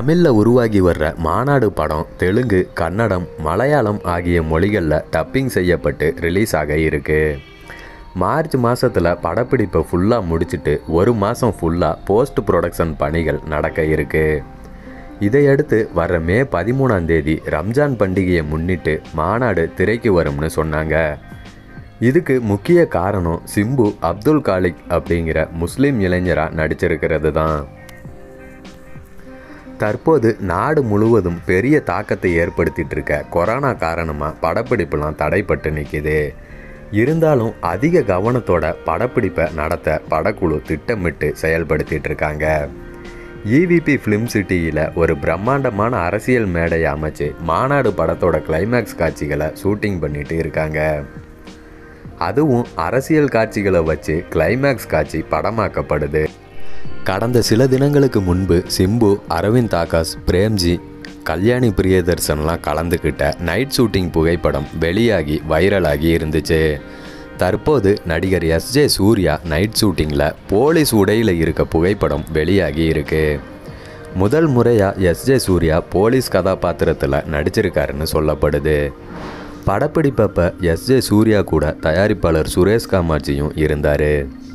தமிழில் உருவாகி வர்ற மாநாடு படம் தெலுங்கு கன்னடம் மலையாளம் ஆகிய மொழிகளில் டப்பிங் செய்யப்பட்டு ரிலீஸ் ஆக இருக்கு மார்ச் மாதத்தில் படப்பிடிப்பை ஃபுல்லாக முடிச்சிட்டு ஒரு மாதம் ஃபுல்லாக போஸ்ட் ப்ரொடக்ஷன் பணிகள் நடக்க இருக்கு இதையடுத்து வர்ற மே பதிமூணாம் தேதி ரம்ஜான் பண்டிகையை முன்னிட்டு மாநாடு திரைக்கு வரும்னு சொன்னாங்க இதுக்கு முக்கிய காரணம் சிம்பு அப்துல் காலிக் அப்படிங்கிற முஸ்லீம் இளைஞராக நடிச்சிருக்கிறது தான் தற்போது நாடு முழுவதும் பெரிய தாக்கத்தை ஏற்படுத்திட்டு இருக்க கொரோனா காரணமாக படப்பிடிப்புலாம் தடைப்பட்டு நிற்கிது இருந்தாலும் அதிக கவனத்தோட படப்பிடிப்பை நடத்த படக்குழு திட்டமிட்டு செயல்படுத்திட்டு இருக்காங்க இவிபி ஃபிலிம் சிட்டியில் ஒரு பிரம்மாண்டமான அரசியல் மேடையை அமைச்சு மாநாடு படத்தோட கிளைமேக்ஸ் காட்சிகளை ஷூட்டிங் பண்ணிட்டு இருக்காங்க அதுவும் அரசியல் காட்சிகளை வச்சு கிளைமேக்ஸ் காட்சி படமாக்கப்படுது கடந்த சில தினங்களுக்கு முன்பு சிம்பு அரவிந்த் ஆகாஷ் பிரேம்ஜி கல்யாணி பிரியதர்சன்லாம் கலந்துக்கிட்ட நைட் ஷூட்டிங் புகைப்படம் வெளியாகி வைரலாகி இருந்துச்சு தற்போது நடிகர் எஸ்ஜே சூர்யா நைட் ஷூட்டிங்கில் போலீஸ் உடையில் இருக்க புகைப்படம் வெளியாகி இருக்கு முதல் முறையாக எஸ்ஜே சூர்யா போலீஸ் கதாபாத்திரத்தில் நடிச்சிருக்காருன்னு சொல்லப்படுது படப்பிடிப்பப்ப எஸ்ஜே சூர்யா கூட தயாரிப்பாளர் சுரேஷ் காமாட்சியும் இருந்தார்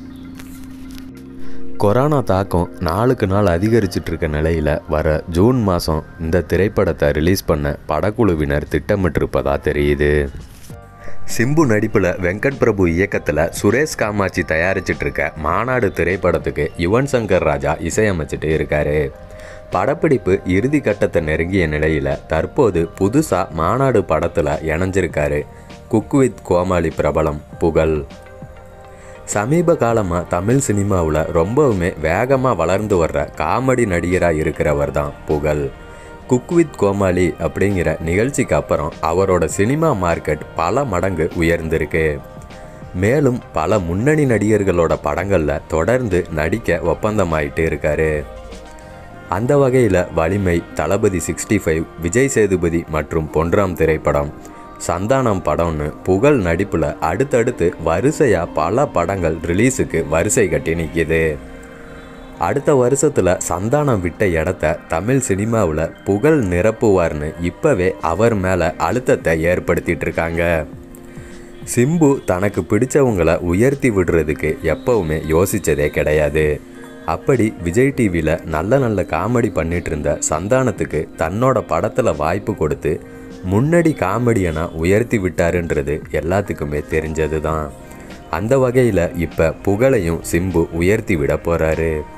கொரோனா தாக்கம் நாளுக்கு நாள் அதிகரிச்சிட்டு இருக்க நிலையில் வர ஜூன் மாதம் இந்த திரைப்படத்தை ரிலீஸ் பண்ண படக்குழுவினர் திட்டமிட்டிருப்பதா தெரியுது சிம்பு நடிப்பில் வெங்கட் பிரபு இயக்கத்தில் சுரேஷ் காமாட்சி தயாரிச்சிட்டு இருக்க மாநாடு திரைப்படத்துக்கு யுவன் சங்கர் ராஜா இசையமைச்சிட்டு இருக்காரு படப்பிடிப்பு இறுதி கட்டத்தை நெருங்கிய நிலையில் தற்போது புதுசாக மாநாடு படத்தில் இணைஞ்சிருக்காரு குக் வித் கோமாளி பிரபலம் புகழ் சமீப காலமாக தமிழ் சினிமாவில் ரொம்பவுமே வேகமாக வளர்ந்து வர்ற காமெடி நடிகராக இருக்கிறவர் தான் புகழ் குக் வித் கோமாளி அப்படிங்கிற நிகழ்ச்சிக்கு அப்புறம் அவரோட சினிமா மார்க்கெட் பல மடங்கு உயர்ந்திருக்கு மேலும் பல முன்னணி நடிகர்களோட படங்களில் தொடர்ந்து நடிக்க ஒப்பந்தமாயிட்டு இருக்காரு அந்த வகையில் வலிமை தளபதி சிக்ஸ்டி ஃபைவ் விஜய் சேதுபதி மற்றும் பொன்ராம் திரைப்படம் சந்தானம் படம்னு புகழ் நடிப்பில் அடுத்தடுத்து வரிசையாக பல படங்கள் ரிலீஸுக்கு வரிசை கட்டி நிற்கிது அடுத்த வருஷத்தில் சந்தானம் விட்ட இடத்த தமிழ் சினிமாவில் புகழ் நிரப்புவார்னு இப்போவே அவர் மேலே அழுத்தத்தை ஏற்படுத்திட்டு இருக்காங்க சிம்பு தனக்கு பிடிச்சவங்களை உயர்த்தி விடுறதுக்கு எப்பவுமே யோசித்ததே கிடையாது அப்படி விஜய் டிவியில் நல்ல நல்ல காமெடி பண்ணிட்டு இருந்த சந்தானத்துக்கு தன்னோட படத்தில் வாய்ப்பு கொடுத்து முன்னாடி காமெடியனா உயர்த்தி விட்டாருன்றது எல்லாத்துக்குமே தெரிஞ்சது தான் அந்த வகையில் இப்போ புகழையும் சிம்பு உயர்த்தி விட போகிறாரு